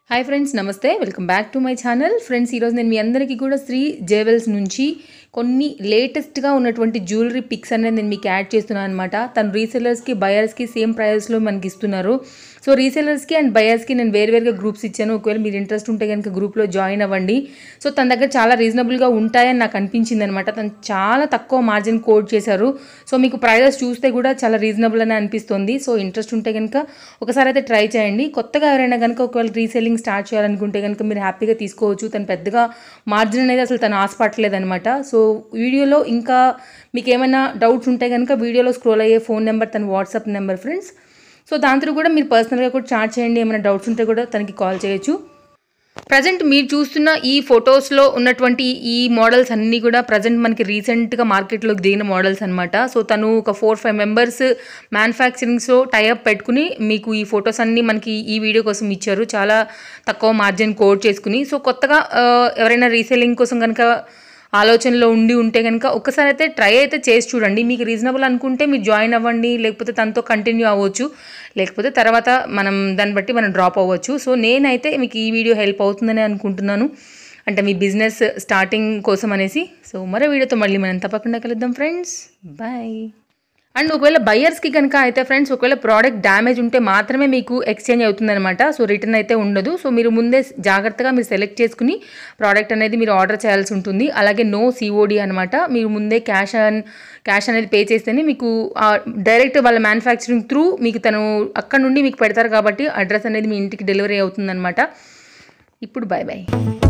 hi friends నమస్తే welcome back to my channel friends ఈరోజు నేను మీ అందరికీ కూడా శ్రీ జేవెల్స్ నుంచి కొన్ని లేటెస్ట్గా ఉన్నటువంటి జ్యువెలరీ పిక్స్ అనేది నేను మీకు యాడ్ చేస్తున్నాను అనమాట తను రీసెలర్స్కి బయర్స్కి సేమ్ ప్రైస్లో మనకి ఇస్తున్నారు సో రీసెలర్స్కి అండ్ బయర్స్కి నేను వేరువేరుగా గ్రూప్స్ ఇచ్చాను ఒకవేళ మీరు ఇంట్రెస్ట్ ఉంటే కనుక గ్రూప్లో జాయిన్ అవ్వండి సో తన దగ్గర చాలా రీజనబుల్గా ఉంటాయని నాకు అనిపించింది అనమాట తను చాలా తక్కువ మార్జిన్ కోడ్ చేశారు సో మీకు ప్రైజెస్ చూస్తే కూడా చాలా రీజనబుల్ అని అనిపిస్తుంది సో ఇంట్రెస్ట్ ఉంటే కనుక ఒకసారి అయితే ట్రై చేయండి కొత్తగా ఎవరైనా కనుక ఒకవేళ రీసెల్లింగ్ స్టార్ట్ చేయాలనుకుంటే కనుక మీరు హ్యాపీగా తీసుకోవచ్చు తను పెద్దగా మార్జిన్ అనేది అసలు తను ఆశపట్టలేదు అనమాట సో వీడియోలో ఇంకా మీకు ఏమైనా డౌట్స్ ఉంటే కనుక వీడియోలో స్క్రోల్ అయ్యే ఫోన్ నెంబర్ తన వాట్సాప్ నెంబర్ ఫ్రెండ్స్ సో దాంతో కూడా మీరు పర్సనల్గా కూడా చాట్ చేయండి ఏమైనా డౌట్స్ ఉంటే కూడా తనకి కాల్ చేయొచ్చు ప్రజెంట్ మీరు చూస్తున్న ఈ ఫొటోస్లో ఉన్నటువంటి ఈ మోడల్స్ అన్నీ కూడా ప్రజెంట్ మనకి రీసెంట్గా మార్కెట్లోకి దిగిన మోడల్స్ అనమాట సో తను ఒక ఫోర్ ఫైవ్ మెంబర్స్ మ్యానుఫ్యాక్చరింగ్స్లో టైఅప్ పెట్టుకుని మీకు ఈ ఫొటోస్ అన్నీ మనకి ఈ వీడియో కోసం ఇచ్చారు చాలా తక్కువ మార్జిన్ కోడ్ చేసుకుని సో కొత్తగా ఆ, ఎవరైనా రీసెల్లింగ్ కోసం కనుక ఆలోచనలో ఉండి ఉంటే కనుక ఒక్కసారి అయితే ట్రై అయితే చేసి చూడండి మీకు రీజనబుల్ అనుకుంటే మీరు జాయిన్ అవ్వండి లేకపోతే తనతో కంటిన్యూ అవ్వచ్చు లేకపోతే తర్వాత మనం దాన్ని బట్టి మనం డ్రాప్ అవ్వచ్చు సో నేనైతే మీకు ఈ వీడియో హెల్ప్ అవుతుందని అనుకుంటున్నాను అంటే మీ బిజినెస్ స్టార్టింగ్ కోసం అనేసి సో మరో వీడియోతో మళ్ళీ మనం తప్పకుండా కలుద్దాం ఫ్రెండ్స్ బాయ్ అండ్ ఒకవేళ బయ్యర్స్కి కనుక అయితే ఫ్రెండ్స్ ఒకవేళ ప్రోడక్ట్ డ్యామేజ్ ఉంటే మాత్రమే మీకు ఎక్స్చేంజ్ అవుతుందన్నమాట సో రిటర్న్ అయితే ఉండదు సో మీరు ముందే జాగ్రత్తగా మీరు సెలెక్ట్ చేసుకుని ప్రోడక్ట్ అనేది మీరు ఆర్డర్ చేయాల్సి ఉంటుంది అలాగే నో సిఓడి అనమాట మీరు ముందే క్యాష్ అన్ క్యాష్ అనేది పే చేస్తేనే మీకు డైరెక్ట్ వాళ్ళ మ్యానుఫ్యాక్చరింగ్ త్రూ మీకు తను అక్కడ నుండి మీకు పెడతారు కాబట్టి అడ్రస్ అనేది మీ ఇంటికి డెలివరీ అవుతుందన్నమాట ఇప్పుడు బాయ్ బాయ్